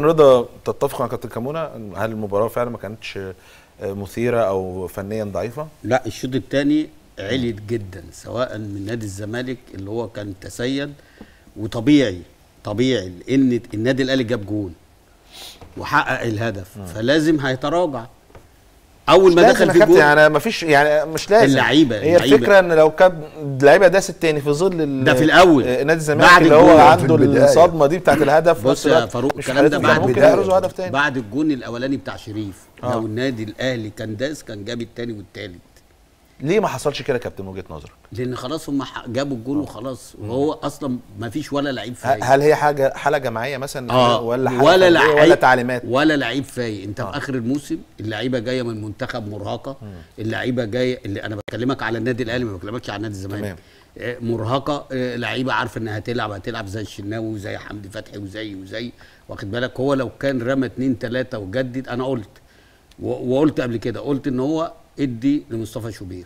رضا تتفق مع كابتن كامونا هل المباراه فعلا ما كانتش مثيره او فنيا ضعيفه لا الشوط الثاني عليت جدا سواء من نادي الزمالك اللي هو كان تسيد وطبيعي طبيعي لان النادي الاهلي جاب جون وحقق الهدف فلازم هيتراجع اول ما دخل في الجون يعني ما فيش يعني مش لازم اللعيبه هي الفكره ان لو كان اللعيبه داست تاني في ظل ده في الاول نادي الزمالك اللي هو عنده الصدمه دي بتاعت الهدف بص يا فاروق الكلام ده بعد ممكن يحرزوا هدف تاني بعد الجون الاولاني بتاع شريف آه. لو النادي الاهلي كان داس كان جاب التاني والتالت ليه ما حصلش كده يا كابتن وجهه نظرك؟ لان خلاص هم جابوا الجول وخلاص وهو اصلا ما فيش ولا لعيب فايق هل هي حاجه حاله جماعيه مثلا آه ولا حاجة ولا لعيب ولا تعليمات ولا لعيب فايق انت آه. في اخر الموسم اللعيبه جايه من منتخب مرهقه اللعيبه جايه اللي انا بكلمك على النادي الاهلي ما بكلمكش على نادي الزمالك مرهقه لعيبه عارفه انها هتلعب هتلعب زي الشناوي وزي حمدي فتحي وزي وزي واخد بالك هو لو كان رمى اتنين تلاته وجدد انا قلت وقلت قبل كده قلت ان هو ادي لمصطفى شوبير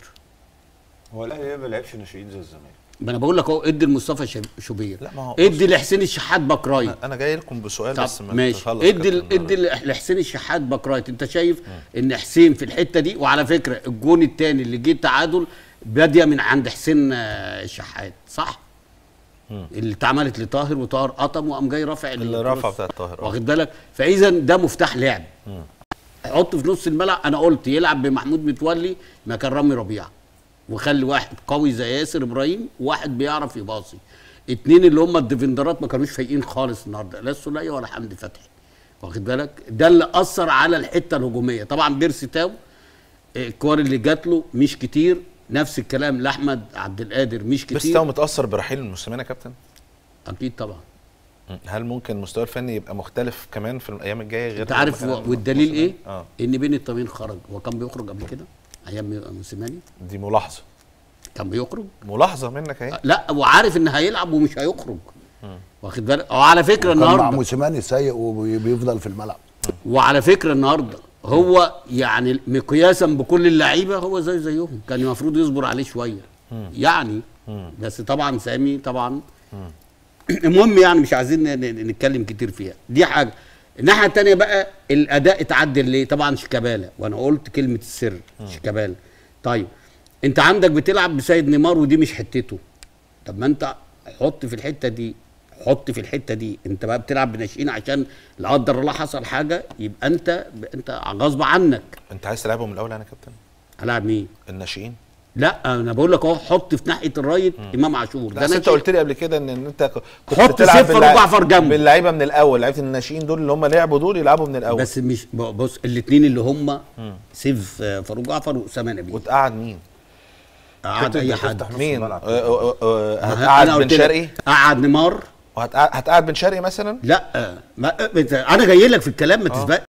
هو الاهلي ما لعبش ناشئين زي الزمالك ما انا بقول لك اهو ادي لمصطفى شوبير لا ما هو ادي لحسين الشحات باك رايت انا جاي لكم بسؤال بس ما ماشي ادي ادي لحسين الشحات باك رايت انت شايف م. ان حسين في الحته دي وعلى فكره الجون الثاني اللي جه تعادل باديه من عند حسين الشحات صح؟ م. اللي اتعملت لطاهر وطاهر قطم وقام جاي رافع اللي رفع بتاع طاهر واخد بالك فاذا ده مفتاح لعب حطه في نص الملعب انا قلت يلعب بمحمود متولي مكان رامي ربيعه وخلي واحد قوي زي ياسر ابراهيم وواحد بيعرف يباصي اتنين اللي هم الديفندرات ما كانوش فايقين خالص النهارده لا السوليه ولا حمدي فتحي واخد بالك ده اللي اثر على الحته الهجوميه طبعا بيرسي تاو الكور اللي جات له مش كتير نفس الكلام لاحمد عبد القادر مش كتير بس تاو متاثر برحيل الموسيماني يا كابتن اكيد طبعا هل ممكن المستوى الفني يبقى مختلف كمان في الايام الجايه غير انت عارف والدليل ايه؟ آه. ان بين الطمين خرج هو كان بيخرج قبل كده ايام موسيماني دي ملاحظه كان بيخرج ملاحظه منك اهي لا وعارف ان هيلعب ومش هيخرج واخد بالك وعلى فكره النهارده مع موسيماني سايق وبيفضل في الملعب وعلى فكره النهارده هو يعني مقياسا بكل اللعيبه هو زي زيهم كان المفروض يصبر عليه شويه يعني بس طبعا سامي طبعا المهم يعني مش عايزين نتكلم كتير فيها دي حاجه الناحيه الثانيه بقى الاداء اتعدل ليه طبعا شيكابالا وانا قلت كلمه السر شيكابالا طيب انت عندك بتلعب بسيد نيمار ودي مش حتته طب ما انت حط في الحته دي حط في الحته دي انت بقى بتلعب بناشئين عشان لا قدر الله حصل حاجه يبقى انت انت غصب عنك انت عايز تلعبهم الاول انا يا كابتن العب مين الناشئين لا انا بقول لك اهو حط في ناحيه الرايت امام عاشور ده انت قلت لي قبل كده ان انت كنت حط سيف وجعفر جنبه باللعيبه من الاول لعيبه الناشئين دول اللي هم لعبوا دول يلعبوا من الاول بس مش بص الاثنين اللي هم سيف فاروق جعفر واسامه نبيل وتقعد مين؟ قعد اي حد مين؟ هتقعد بن شرقي؟ قعد نيمار وهتقعد بن شرقي مثلا؟ لا ما انا جاي لك في الكلام ما تسبق